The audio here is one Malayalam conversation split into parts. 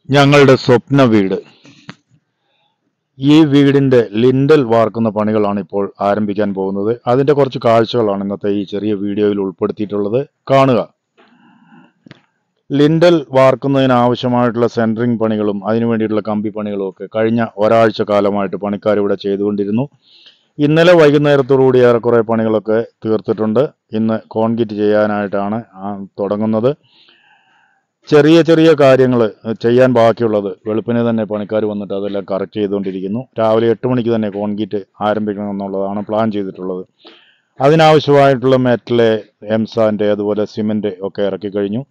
ഞങ്ങളുടെ സ്വപ്ന വീട് ഈ വീടിന്റെ ലിൻഡൽ വാർക്കുന്ന പണികളാണ് ഇപ്പോൾ ആരംഭിക്കാൻ പോകുന്നത് അതിന്റെ കുറച്ച് കാഴ്ചകളാണ് ഇന്നത്തെ ഈ ചെറിയ വീഡിയോയിൽ ഉൾപ്പെടുത്തിയിട്ടുള്ളത് കാണുക ലിൻഡൽ വാർക്കുന്നതിന് ആവശ്യമായിട്ടുള്ള സെൻട്രിങ് പണികളും അതിനു വേണ്ടിയിട്ടുള്ള കമ്പി പണികളും ഒക്കെ കഴിഞ്ഞ ഒരാഴ്ച കാലമായിട്ട് പണിക്കാർ ഇവിടെ ചെയ്തുകൊണ്ടിരുന്നു ഇന്നലെ വൈകുന്നേരത്തോടുകൂടി ഏറെക്കുറെ പണികളൊക്കെ തീർത്തിട്ടുണ്ട് ഇന്ന് കോൺക്രീറ്റ് ചെയ്യാനായിട്ടാണ് ആ തുടങ്ങുന്നത് ചെറിയ ചെറിയ കാര്യങ്ങൾ ചെയ്യാൻ ബാക്കിയുള്ളത് വെളുപ്പിനെ തന്നെ പണിക്കാർ വന്നിട്ട് അതെല്ലാം കറക്റ്റ് ചെയ്തുകൊണ്ടിരിക്കുന്നു രാവിലെ എട്ട് മണിക്ക് തന്നെ കോൺക്രീറ്റ് ആരംഭിക്കണം എന്നുള്ളതാണ് പ്ലാൻ ചെയ്തിട്ടുള്ളത് അതിനാവശ്യമായിട്ടുള്ള മെറ്റല് എംസാൻ്റെ അതുപോലെ സിമെന്റ് ഒക്കെ ഇറക്കി കഴിഞ്ഞു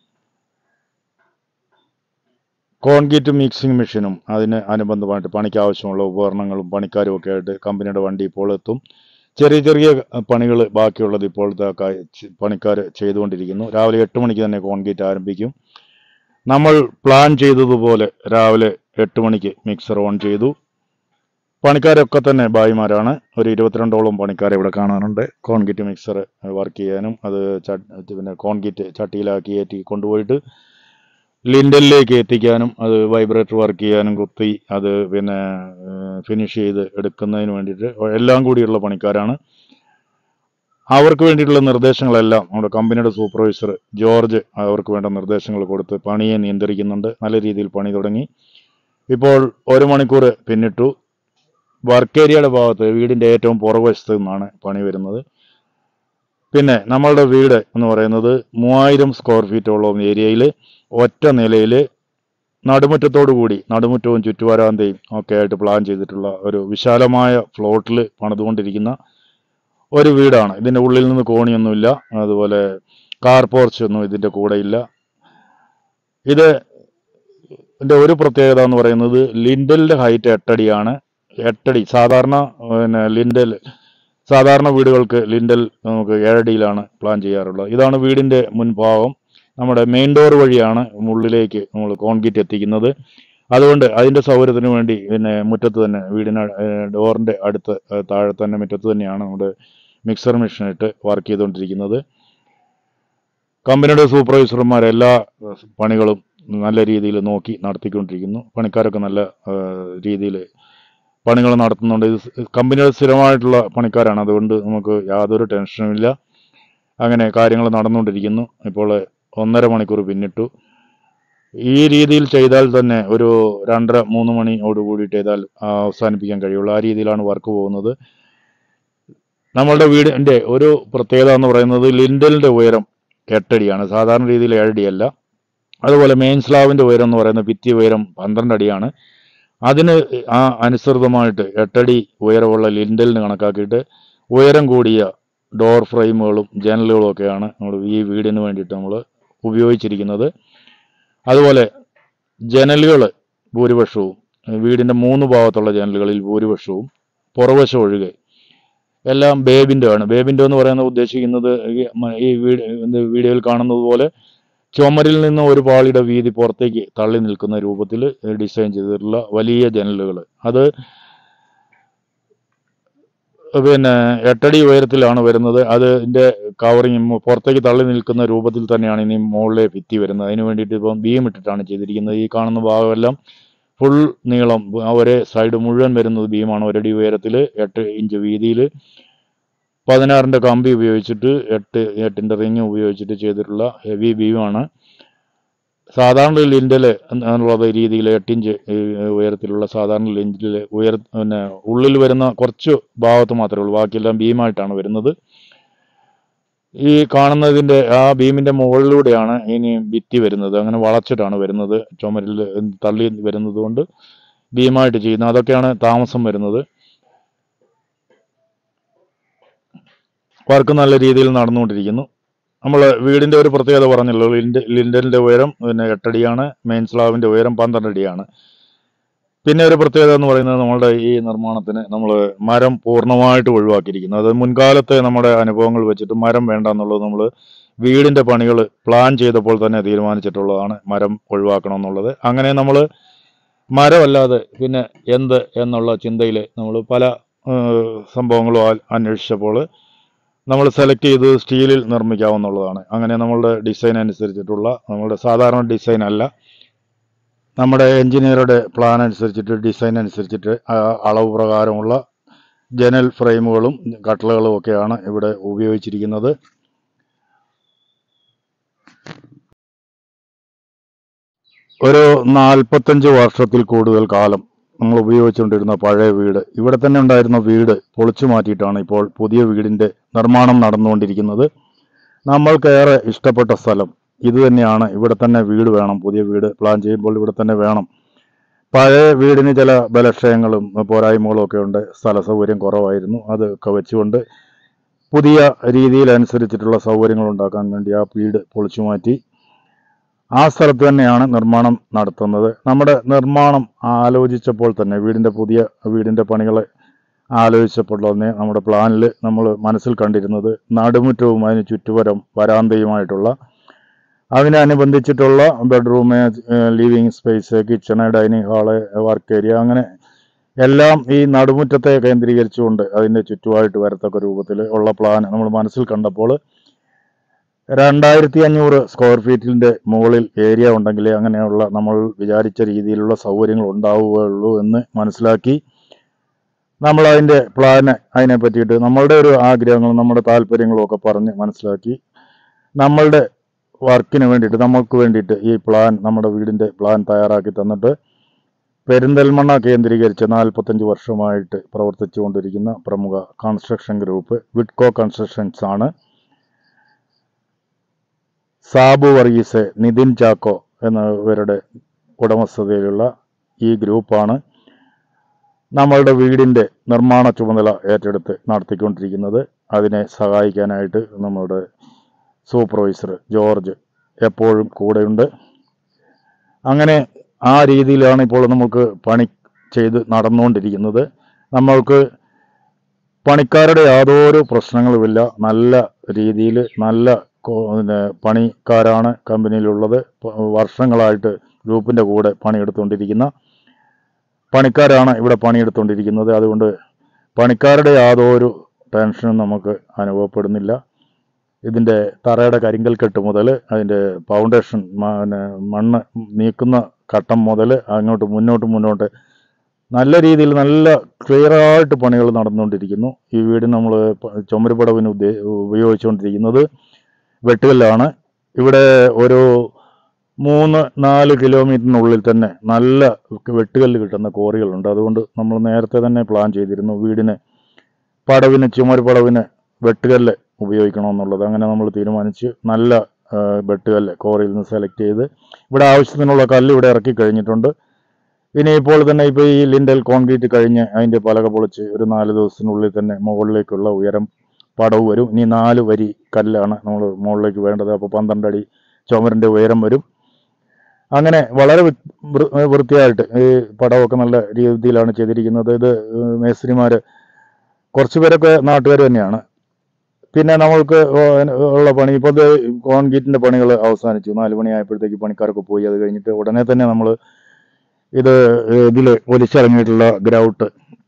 കോൺക്രീറ്റ് മിക്സിംഗ് മെഷീനും അതിന് അനുബന്ധമായിട്ട് പണിക്ക് ആവശ്യമുള്ള ഉപകരണങ്ങളും പണിക്കാരും ഒക്കെ ആയിട്ട് കമ്പനിയുടെ വണ്ടി ഇപ്പോൾ എത്തും ചെറിയ ചെറിയ പണികൾ ബാക്കിയുള്ളത് ഇപ്പോഴത്തെ പണിക്കാർ ചെയ്തുകൊണ്ടിരിക്കുന്നു രാവിലെ എട്ട് മണിക്ക് തന്നെ കോൺക്രീറ്റ് ആരംഭിക്കും നമ്മൾ പ്ലാൻ ചെയ്തതുപോലെ രാവിലെ എട്ട് മണിക്ക് മിക്സർ ഓൺ ചെയ്തു പണിക്കാരൊക്കെ തന്നെ ഭായിമാരാണ് ഒരു ഇരുപത്തിരണ്ടോളം പണിക്കാരെ ഇവിടെ കാണാനുണ്ട് കോൺക്രീറ്റ് മിക്സർ വർക്ക് ചെയ്യാനും അത് ച- പിന്നെ കോൺക്രീറ്റ് ചട്ടിയിലാക്കി ഏറ്റി കൊണ്ടുപോയിട്ട് ലിൻഡലിലേക്ക് എത്തിക്കാനും അത് വൈബ്രേറ്റർ വർക്ക് ചെയ്യാനും കുത്തി അത് പിന്നെ ഫിനിഷ് ചെയ്ത് എടുക്കുന്നതിന് വേണ്ടിയിട്ട് എല്ലാം കൂടിയുള്ള പണിക്കാരാണ് അവർക്ക് വേണ്ടിയിട്ടുള്ള നിർദ്ദേശങ്ങളെല്ലാം നമ്മുടെ കമ്പനിയുടെ സൂപ്പർവൈസർ ജോർജ് അവർക്ക് വേണ്ട നിർദ്ദേശങ്ങൾ കൊടുത്ത് പണിയെ നിയന്ത്രിക്കുന്നുണ്ട് നല്ല രീതിയിൽ പണി തുടങ്ങി ഇപ്പോൾ ഒരു മണിക്കൂർ പിന്നിട്ടു വർക്ക് ഏരിയയുടെ ഭാഗത്ത് വീടിന്റെ ഏറ്റവും പുറകുവശത്ത് നിന്നാണ് പണി വരുന്നത് പിന്നെ നമ്മളുടെ വീട് എന്ന് പറയുന്നത് മൂവായിരം സ്ക്വയർ ഫീറ്റോളം ഏരിയയിൽ ഒറ്റ നിലയിൽ നടുമുറ്റത്തോടു കൂടി നടുമുറ്റവും ചുറ്റുവരാന്തയും ഒക്കെ ആയിട്ട് പ്ലാൻ ചെയ്തിട്ടുള്ള ഒരു വിശാലമായ ഫ്ലോട്ടിൽ പണിതുകൊണ്ടിരിക്കുന്ന ഒരു വീടാണ് ഇതിന്റെ ഉള്ളിൽ നിന്ന് കോണിയൊന്നുമില്ല അതുപോലെ കാർ പോർച്ച് ഒന്നും ഇതിന്റെ കൂടെ ഇല്ല ഇത് ഇതിന്റെ ഒരു പ്രത്യേകത എന്ന് പറയുന്നത് ലിൻഡലിന്റെ ഹൈറ്റ് എട്ടടിയാണ് എട്ടടി സാധാരണ പിന്നെ ലിൻഡൽ സാധാരണ വീടുകൾക്ക് ലിൻഡൽ നമുക്ക് ഏഴടിയിലാണ് പ്ലാൻ ചെയ്യാറുള്ളത് ഇതാണ് വീടിന്റെ മുൻഭാഗം നമ്മുടെ മെയിൻ ഡോർ വഴിയാണ് ഉള്ളിലേക്ക് നമ്മൾ കോൺക്രീറ്റ് എത്തിക്കുന്നത് അതുകൊണ്ട് അതിന്റെ സൗകര്യത്തിന് വേണ്ടി പിന്നെ മുറ്റത്ത് തന്നെ വീടിന് ഡോറിന്റെ അടുത്ത് ഏഹ് താഴെ തന്നെ മുറ്റത്ത് തന്നെയാണ് നമ്മുടെ മിക്സർ മെഷീൻ ഇട്ട് വർക്ക് ചെയ്തുകൊണ്ടിരിക്കുന്നത് കമ്പനിയുടെ സൂപ്പർവൈസർമാർ എല്ലാ ഏഹ് പണികളും നല്ല രീതിയിൽ നോക്കി നടത്തിക്കൊണ്ടിരിക്കുന്നു പണിക്കാരൊക്കെ നല്ല രീതിയിൽ പണികൾ നടത്തുന്നുണ്ട് ഇത് സ് കമ്പനിയുടെ സ്ഥിരമായിട്ടുള്ള പണിക്കാരാണ് അതുകൊണ്ട് നമുക്ക് യാതൊരു ടെൻഷനും ഇല്ല അങ്ങനെ കാര്യങ്ങൾ നടന്നുകൊണ്ടിരിക്കുന്നു ഇപ്പോൾ ഒന്നര മണിക്കൂർ പിന്നിട്ടു ഈ രീതിയിൽ ചെയ്താൽ തന്നെ ഒരു രണ്ടര മൂന്ന് മണിയോട് കൂടിയിട്ട് ചെയ്താൽ ആ, അവസാനിപ്പിക്കാൻ കഴിയുള്ളൂ ആ രീതിയിലാണ് വർക്ക് പോകുന്നത് നമ്മളുടെ വീടിന്റെ ഒരു പ്രത്യേകത എന്ന് പറയുന്നത് ലിൻഡലിന്റെ ഉയരം എട്ടടിയാണ് സാധാരണ രീതിയിൽ ഏഴടിയല്ല അതുപോലെ മെയിൻ സ്ലാബിന്റെ ഉയരം എന്ന് പറയുന്നത് ഭിത്തി ഉയരം പന്ത്രണ്ട് അടിയാണ് അതിന് ആ അനുസൃതമായിട്ട് എട്ടടി ഉയരമുള്ള ലിൻഡലിന് കണക്കാക്കിയിട്ട് ഉയരം കൂടിയ ഡോർ ഫ്രെയിമുകളും ജനലുകളും ഒക്കെയാണ് നമ്മൾ ഈ വീടിന് വേണ്ടിയിട്ട് നമ്മൾ ഉപയോഗിച്ചിരിക്കുന്നത് അതുപോലെ ജനലുകൾ ഭൂരിപക്ഷവും വീടിന്റെ മൂന്ന് ഭാഗത്തുള്ള ജനലുകളിൽ ഭൂരിപക്ഷവും പുറവശം ഒഴികെ എല്ലാം ബേബിൻ്റെ ആണ് ബേബിൻ്റെ എന്ന് പറയുന്നത് ഉദ്ദേശിക്കുന്നത് ഈ മ- ഈ വീട് ഇത് വീഡിയോയിൽ കാണുന്നത് പോലെ ചുമരിൽ നിന്ന് ഒരു പാളിയുടെ വീതി പുറത്തേക്ക് തള്ളി നിൽക്കുന്ന രൂപത്തിൽ ഡിസൈൻ ചെയ്തിട്ടുള്ള വലിയ ജനലുകൾ അത് പിന്നെ എട്ടടി ഉയരത്തിലാണ് വരുന്നത് അതിന്റെ കവറിങ് പുറത്തേക്ക് തള്ളി നിൽക്കുന്ന രൂപത്തിൽ തന്നെയാണ് ഇനി മുകളിലെ ഭിത്തി വരുന്നത് അതിന് വേണ്ടിയിട്ട് ഇപ്പം ബീം ഇട്ടിട്ടാണ് ചെയ്തിരിക്കുന്നത് ഈ കാണുന്ന ഭാഗമെല്ലാം ഫുൾ നീളം ആ ഒരേ സൈഡ് മുഴുവൻ വരുന്നത് ബീമാണ് ഒരടി ഉയരത്തിൽ എട്ട് ഇഞ്ച് വീതിയിൽ പതിനാറിന്റെ കമ്പി ഉപയോഗിച്ചിട്ട് എട്ട് എട്ടിന്റെ റിങ് ഉപയോഗിച്ചിട്ട് ചെയ്തിട്ടുള്ള ഹെവി ബീമാണ് സാധാരണ ലിൻഡൽ എന്നുള്ള രീതിയിൽ എട്ടിഞ്ച് ഉയരത്തിലുള്ള സാധാരണ ലിൻഡിൽ ഉയർ പിന്നെ ഉള്ളിൽ വരുന്ന കുറച്ച് ഭാഗത്ത് മാത്രമേ ഉള്ളൂ ബാക്കിയെല്ലാം ബീമായിട്ടാണ് വരുന്നത് ഈ കാണുന്നതിന്റെ ആ ബീമിന്റെ മുകളിലൂടെയാണ് ഇനി ഭിത്തി വരുന്നത് അങ്ങനെ വളച്ചിട്ടാണ് വരുന്നത് ചുമരിൽ തള്ളി വരുന്നത് കൊണ്ട് ബീമായിട്ട് ചെയ്യുന്നത് അതൊക്കെയാണ് താമസം വരുന്നത് വർക്ക് നല്ല രീതിയിൽ നടന്നുകൊണ്ടിരിക്കുന്നു നമ്മൾ വീടിന്റെ ഒരു പ്രത്യേകത പറഞ്ഞല്ലോ ലിൻഡ് ലിൻഡലിന്റെ ഉയരം പിന്നെ എട്ടടിയാണ് മെയിൻ സ്ലാബിന്റെ ഉയരം പന്ത്രണ്ട് അടിയാണ് പിന്നെ ഒരു പ്രത്യേകത എന്ന് പറയുന്നത് നമ്മളുടെ ഈ നിർമ്മാണത്തിന് നമ്മൾ മരം പൂർണ്ണമായിട്ട് ഒഴിവാക്കിയിരിക്കുന്നു അത് മുൻകാലത്തെ നമ്മുടെ അനുഭവങ്ങൾ വെച്ചിട്ട് മരം വേണ്ട എന്നുള്ളത് നമ്മൾ വീടിന്റെ പണികൾ പ്ലാൻ ചെയ്തപ്പോൾ തന്നെ തീരുമാനിച്ചിട്ടുള്ളതാണ് മരം ഒഴിവാക്കണം എന്നുള്ളത് അങ്ങനെ നമ്മൾ മരമല്ലാതെ പിന്നെ എന്ത് എന്നുള്ള ചിന്തയിൽ നമ്മൾ പല ഏഹ്, സംഭവങ്ങളും ആ- അന്വേഷിച്ചപ്പോൾ നമ്മൾ സെലക്ട് ചെയ്ത് സ്റ്റീലിൽ നിർമ്മിക്കാവുന്നതാണ് അങ്ങനെ നമ്മളുടെ ഡിസൈൻ അനുസരിച്ചിട്ടുള്ള നമ്മളുടെ സാധാരണ ഡിസൈൻ അല്ല നമ്മുടെ എഞ്ചിനീയറുടെ പ്ലാൻ അനുസരിച്ചിട്ട് ഡിസൈൻ അനുസരിച്ചിട്ട് ആ അളവ് പ്രകാരമുള്ള ജനൽ ഫ്രെയിമുകളും കട്ടളകളും ഒക്കെയാണ് ഇവിടെ ഉപയോഗിച്ചിരിക്കുന്നത് ഒരു നാൽപ്പത്തഞ്ച് വർഷത്തിൽ കൂടുതൽ കാലം നമ്മൾ ഉപയോഗിച്ചുകൊണ്ടിരുന്ന പഴയ വീട് ഇവിടെ തന്നെ ഉണ്ടായിരുന്ന വീട് പൊളിച്ചു മാറ്റിയിട്ടാണ് ഇപ്പോൾ പുതിയ വീടിന്റെ നിർമ്മാണം നടന്നുകൊണ്ടിരിക്കുന്നത് നമ്മൾക്കേറെ ഇഷ്ടപ്പെട്ട സ്ഥലം ഇത് തന്നെയാണ് ഇവിടെ തന്നെ വീട് വേണം പുതിയ വീട് പ്ലാൻ ചെയ്യുമ്പോൾ ഇവിടെ തന്നെ വേണം പഴയ വീടിന് ചില ബലക്ഷയങ്ങളും പോരായ്മകളും ഒക്കെ ഉണ്ട് സ്ഥല സൗകര്യം കുറവായിരുന്നു അതൊക്കെ വെച്ചുകൊണ്ട് പുതിയ രീതിയിൽ അനുസരിച്ചിട്ടുള്ള സൗകര്യങ്ങൾ ഉണ്ടാക്കാൻ വേണ്ടി ആ വീട് പൊളിച്ചു മാറ്റി ആ സ്ഥലത്ത് തന്നെയാണ് നിർമ്മാണം നടത്തുന്നത് നമ്മുടെ നിർമ്മാണം ആലോചിച്ചപ്പോൾ തന്നെ വീടിന്റെ പുതിയ വീടിന്റെ പണികൾ ആലോചിച്ചപ്പോൾ തന്നെ നമ്മുടെ പ്ലാനിൽ നമ്മൾ മനസ്സിൽ കണ്ടിരുന്നത് നടുമുറ്റവും അതിന് ചുറ്റുപുരം വരാന്തയുമായിട്ടുള്ള അതിനനുബന്ധിച്ചിട്ടുള്ള bedroom living space kitchen dining hall work area അങ്ങനെ എല്ലാം ഈ നടുമുറ്റത്തെ കേന്ദ്രീകരിച്ചുകൊണ്ട് അതിന്റെ ചുറ്റുമായിട്ട് വരത്തക്ക രൂപത്തിൽ ഉള്ള പ്ലാൻ നമ്മൾ മനസ്സിൽ കണ്ടപ്പോൾ രണ്ടായിരത്തി അഞ്ഞൂറ് സ്ക്വയർ ഫീറ്റിന്റെ മുകളിൽ ഏരിയ ഉണ്ടെങ്കിൽ അങ്ങനെയുള്ള നമ്മൾ വിചാരിച്ച രീതിയിലുള്ള സൗകര്യങ്ങൾ ഉണ്ടാവുകയുള്ളൂ എന്ന് മനസ്സിലാക്കി നമ്മൾ അതിന്റെ പ്ലാന് അതിനെ പറ്റിയിട്ട് നമ്മളുടെ ഒരു ആഗ്രഹങ്ങളും നമ്മുടെ താല്പര്യങ്ങളും ഒക്കെ പറഞ്ഞ് മനസ്സിലാക്കി നമ്മളുടെ വർക്കിന് വേണ്ടിയിട്ട് നമ്മൾക്ക് വേണ്ടിയിട്ട് ഈ പ്ലാൻ നമ്മുടെ വീടിന്റെ പ്ലാൻ തയ്യാറാക്കി തന്നിട്ട് പെരിന്തൽമണ്ണ കേന്ദ്രീകരിച്ച് നാൽപ്പത്തഞ്ച് വർഷമായിട്ട് പ്രവർത്തിച്ചുകൊണ്ടിരിക്കുന്ന പ്രമുഖ കൺസ്ട്രക്ഷൻ ഗ്രൂപ്പ് വിഡ്കോ കൺസ്ട്രക്ഷൻസ് ആണ് സാബു വർഗീസ് നിതിൻ ചാക്കോ എന്നിവരുടെ ഉടമസ്ഥതയിലുള്ള ഈ ഗ്രൂപ്പാണ് നമ്മളുടെ വീടിന്റെ നിർമ്മാണ ചുമതല ഏറ്റെടുത്ത് നടത്തിക്കൊണ്ടിരിക്കുന്നത് അതിനെ സഹായിക്കാനായിട്ട് നമ്മുടെ സൂപ്പർവൈസർ ജോർജ് എപ്പോഴും കൂടെയുണ്ട് അങ്ങനെ ആ രീതിയിലാണ് ഇപ്പോൾ നമുക്ക് പണി ചെയ്ത് നടന്നുകൊണ്ടിരിക്കുന്നത് നമ്മൾക്ക് പണിക്കാരുടെ യാതൊരു പ്രശ്നങ്ങളുമില്ല നല്ല രീതിയിൽ നല്ല കോ- പിന്നെ പണിക്കാരാണ് കമ്പനിയിലുള്ളത് പ- വർഷങ്ങളായിട്ട് ഗ്രൂപ്പിന്റെ കൂടെ പണിയെടുത്തുകൊണ്ടിരിക്കുന്ന പണിക്കാരാണ് ഇവിടെ പണിയെടുത്തുകൊണ്ടിരിക്കുന്നത് അതുകൊണ്ട് പണിക്കാരുടെ യാതൊരു ടെൻഷനും നമുക്ക് അനുഭവപ്പെടുന്നില്ല ഇതിന്റെ തറയുടെ കരിങ്കൽ കെട്ട് മുതൽ അതിന്റെ ഫൗണ്ടേഷൻ പിന്നെ മണ്ണ് നീക്കുന്ന ഘട്ടം മുതൽ അങ്ങോട്ട് മുന്നോട്ട് മുന്നോട്ട് നല്ല രീതിയിൽ നല്ല ക്ലിയർ ആയിട്ട് പണികൾ നടന്നുകൊണ്ടിരിക്കുന്നു ഈ വീട് നമ്മൾ ചുമരുപടവിന് ഉദ്ദേ ഉപയോഗിച്ചുകൊണ്ടിരിക്കുന്നത് വെട്ടുകല്ലാണ് ഇവിടെ ഒരു മൂന്ന് നാല് കിലോമീറ്ററിനുള്ളിൽ തന്നെ നല്ല വെട്ടുകല്ല് കിട്ടുന്ന കോറികളുണ്ട് അതുകൊണ്ട് നമ്മൾ നേരത്തെ തന്നെ പ്ലാൻ ചെയ്തിരുന്നു വീടിന് പടവിന് ചുമര് പടവിന് വെട്ടുകല്ല് ഉപയോഗിക്കണമെന്നുള്ളത് അങ്ങനെ നമ്മൾ തീരുമാനിച്ച് നല്ല ആ, വെട്ടുകല്ല് കോറിയിൽ നിന്ന് സെലക്ട് ചെയ്ത് ഇവിടെ ആവശ്യത്തിനുള്ള കല്ല് ഇവിടെ ഇറക്കി കഴിഞ്ഞിട്ടുണ്ട് ഇനി ഇപ്പോൾ തന്നെ ഇപ്പോൾ ഈ ലിൻഡൽ കോൺക്രീറ്റ് കഴിഞ്ഞ് അതിന്റെ പലക പൊളിച്ച് ഒരു നാല് ദിവസത്തിനുള്ളിൽ തന്നെ മുകളിലേക്കുള്ള ഉയരം പടവ് വരും ഇനി നാല് വരി കല്ലാണ് നമ്മൾ മുകളിലേക്ക് വേണ്ടത് അപ്പോൾ പന്ത്രണ്ട് അടി ചുമരിന്റെ ഉയരം വരും അങ്ങനെ വളരെ വൃ- വൃ- വൃത്തിയായിട്ട് ഈ പടമൊക്കെ നല്ല രീതിയിലാണ് ചെയ്തിരിക്കുന്നത് ഇത് മേസ്ത്രിമാര് കുറച്ച് പേരൊക്കെ നാട്ടുകാർ തന്നെയാണ് പിന്നെ നമ്മൾക്ക് ഉള്ള പണി ഇപ്പോൾ ഇത് കോൺക്രീറ്റിന്റെ പണികൾ അവസാനിച്ചു നാല് മണിയായപ്പോഴത്തേക്ക് പണിക്കാരൊക്കെ പോയി അത് കഴിഞ്ഞിട്ട് ഉടനെ തന്നെ നമ്മൾ ഇത് ഇതിൽ ഒലിച്ചിറങ്ങിയിട്ടുള്ള ഗ്രൗട്ട്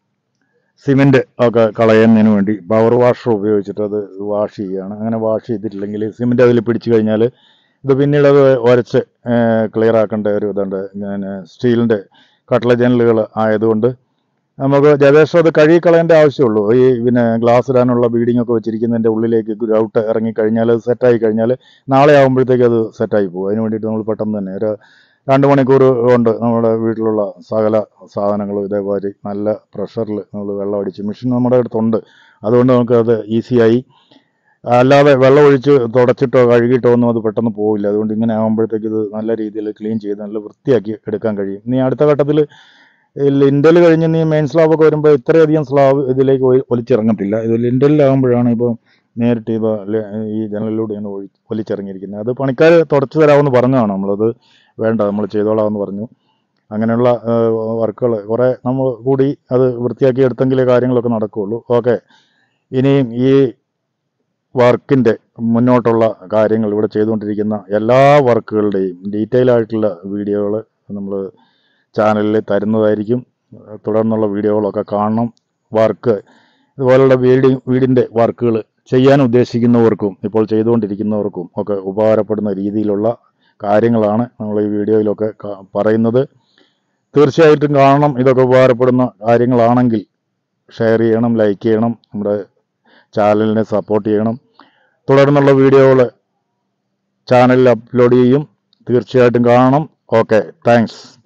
സിമെന്റ് ഒക്കെ കളയുന്നതിന് വേണ്ടി പവർ വാഷർ ഉപയോഗിച്ചിട്ട് അത് വാഷ് ചെയ്യുകയാണ് അങ്ങനെ വാഷ് ചെയ്തിട്ടില്ലെങ്കിൽ സിമെന്റ് അതിൽ പിടിച്ചു കഴിഞ്ഞാൽ ഇത് പിന്നീട് അത് ഉരച്ച് ക്ലിയർ ആക്കേണ്ട ഒരു ഇതുണ്ട് ഞാൻ സ്റ്റീലിന്റെ കട്ടള ജനലുകൾ ആയതുകൊണ്ട് നമുക്ക് ജദേശം അത് കഴുകി കളയേണ്ട ആവശ്യമുള്ളൂ ഈ പിന്നെ ഗ്ലാസ് ഇടാനുള്ള ബീഡിംഗ് ഒക്കെ വെച്ചിരിക്കുന്നതിന്റെ ഉള്ളിലേക്ക് ഗ്രൗട്ട് ഇറങ്ങി കഴിഞ്ഞാൽ അത് സെറ്റായി കഴിഞ്ഞാൽ നാളെ ആകുമ്പോഴത്തേക്ക് അത് സെറ്റായി പോകും അതിന് വേണ്ടിയിട്ട് നമ്മൾ പെട്ടെന്ന് തന്നെ ഒരു രണ്ട് മണിക്കൂർ കൊണ്ട് നമ്മുടെ വീട്ടിലുള്ള സകല സാധനങ്ങളും ഇതേപോലെ നല്ല പ്രഷറിൽ നമ്മൾ വെള്ളം അടിച്ച് മെഷീൻ നമ്മുടെ അടുത്തുണ്ട് അതുകൊണ്ട് നമുക്ക് അത് ഈസിയായി അല്ലാതെ വെള്ളം ഒഴിച്ച് തുടച്ചിട്ടോ കഴുകിയിട്ടോ ഒന്നും അത് പെട്ടെന്ന് പോവില്ല അതുകൊണ്ട് ഇങ്ങനെ ആകുമ്പോഴത്തേക്ക് ഇത് നല്ല രീതിയിൽ ക്ലീൻ ചെയ്ത് നല്ല വൃത്തിയാക്കി എടുക്കാൻ കഴിയും ഇനി അടുത്ത ഘട്ടത്തിൽ ലിൻഡൽ കഴിഞ്ഞ് നീ മെയിൻ സ്ലാബ് ഒക്കെ വരുമ്പോൾ ഇത്രയധികം സ്ലാബ് ഇതിലേക്ക് ഒലി- ഒലിച്ചിറങ്ങത്തില്ല ഇത് ലിൻഡലിലാകുമ്പോഴാണ് ഇപ്പോൾ നേരിട്ട് ഇപ്പോൾ ഈ ജനലിലൂടെയാണ് ഒഴി ഒലിച്ചിറങ്ങിയിരിക്കുന്നത് അത് പണിക്കാർ തുടച്ചു തരാമെന്ന് പറഞ്ഞതാണ് നമ്മളത് വേണ്ട നമ്മൾ ചെയ്തോളാമെന്ന് പറഞ്ഞു അങ്ങനെയുള്ള വർക്കുകൾ കുറേ നമ്മൾ കൂടി അത് വൃത്തിയാക്കി എടുത്തെങ്കിലേ കാര്യങ്ങളൊക്കെ നടക്കുകയുള്ളൂ ഓക്കെ ഇനിയും ഈ വർക്കിന്റെ മുന്നോട്ടുള്ള കാര്യങ്ങൾ ഇവിടെ ചെയ്തുകൊണ്ടിരിക്കുന്ന എല്ലാ വർക്കുകളുടെയും ഡീറ്റെയിൽ ആയിട്ടുള്ള വീഡിയോകൾ നമ്മൾ ചാനലിൽ തരുന്നതായിരിക്കും തുടർന്നുള്ള വീഡിയോകളൊക്കെ കാണണം വർക്ക് ഇതുപോലുള്ള വീടി വീടിന്റെ വർക്കുകൾ ചെയ്യാൻ ഉദ്ദേശിക്കുന്നവർക്കും ഇപ്പോൾ ചെയ്തുകൊണ്ടിരിക്കുന്നവർക്കും ഒക്കെ ഉപകാരപ്പെടുന്ന രീതിയിലുള്ള കാര്യങ്ങളാണ് നമ്മൾ ഈ വീഡിയോയിലൊക്കെ ക- പറയുന്നത് തീർച്ചയായിട്ടും കാണണം ഇതൊക്കെ ഉപകാരപ്പെടുന്ന കാര്യങ്ങളാണെങ്കിൽ ഷെയർ ചെയ്യണം ലൈക്ക് ചെയ്യണം നമ്മുടെ ചാനലിനെ സപ്പോർട്ട് ചെയ്യണം തുടർന്നുള്ള വീഡിയോകൾ ചാനലിൽ അപ്ലോഡ് ചെയ്യും തീർച്ചയായിട്ടും കാണണം ഓക്കെ താങ്ക്സ്